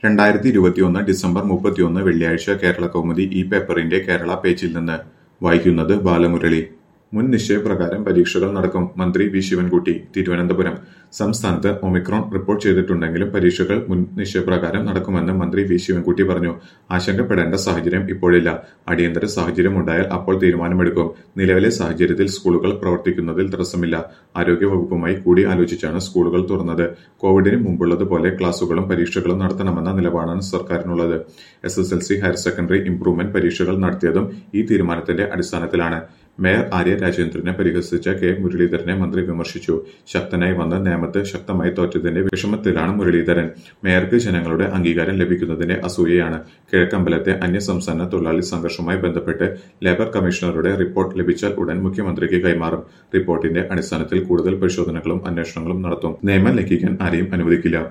രണ്ടായിരത്തി ഇരുപത്തിയൊന്ന് ഡിസംബർ മുപ്പത്തിയൊന്ന് വെള്ളിയാഴ്ച കേരള കൗമുദി ഈ പേപ്പറിന്റെ കേരള പേജിൽ നിന്ന് വായിക്കുന്നത് ബാലമുരളി മുൻ നിശ്ചയപ്രകാരം പരീക്ഷകൾ നടക്കും മന്ത്രി വി ശിവൻകുട്ടി തിരുവനന്തപുരം സംസ്ഥാനത്ത് ഒമിക്രോൺ റിപ്പോർട്ട് ചെയ്തിട്ടുണ്ടെങ്കിലും പരീക്ഷകൾ മുൻ നിശ്ചയപ്രകാരം നടക്കുമെന്ന് മന്ത്രി വി ശിവൻകുട്ടി പറഞ്ഞു ആശങ്കപ്പെടേണ്ട സാഹചര്യം ഇപ്പോഴില്ല അടിയന്തര സാഹചര്യം ഉണ്ടായാൽ അപ്പോൾ തീരുമാനമെടുക്കും നിലവിലെ സാഹചര്യത്തിൽ സ്കൂളുകൾ പ്രവർത്തിക്കുന്നതിൽ തടസ്സമില്ല ആരോഗ്യവകുപ്പുമായി കൂടി ആലോചിച്ചാണ് സ്കൂളുകൾ തുറന്നത് കോവിഡിന് മുമ്പുള്ളതുപോലെ ക്ലാസുകളും പരീക്ഷകളും നടത്തണമെന്ന നിലപാടാണ് സർക്കാരിനുള്ളത് S S L C higher secondary improvement പരീക്ഷകൾ നടത്തിയതും ഈ തീരുമാനത്തിന്റെ അടിസ്ഥാനത്തിലാണ് മേയർ ആര്യ രാജേന്ദ്രനെ പരിഹസിച്ച കെ മുരളീധരനെ മന്ത്രി വിമർശിച്ചു ശക്തനായി വന്ന് നേമത്ത് ശക്തമായി തോറ്റതിന്റെ വിഷമത്തിലാണ് മുരളീധരൻ മേയർക്ക് ജനങ്ങളുടെ അംഗീകാരം ലഭിക്കുന്നതിന്റെ അസൂയയാണ് കിഴക്കമ്പലത്തെ അന്യസംസ്ഥാന തൊഴിലാളി സംഘർഷവുമായി ബന്ധപ്പെട്ട് ലേബർ കമ്മീഷണറുടെ റിപ്പോർട്ട് ലഭിച്ചാൽ ഉടൻ മുഖ്യമന്ത്രിക്ക് കൈമാറും റിപ്പോർട്ടിന്റെ അടിസ്ഥാനത്തിൽ കൂടുതൽ പരിശോധനകളും അന്വേഷണങ്ങളും നടത്തും നിയമം ലംഘിക്കാൻ ആരെയും അനുവദിക്കില്ല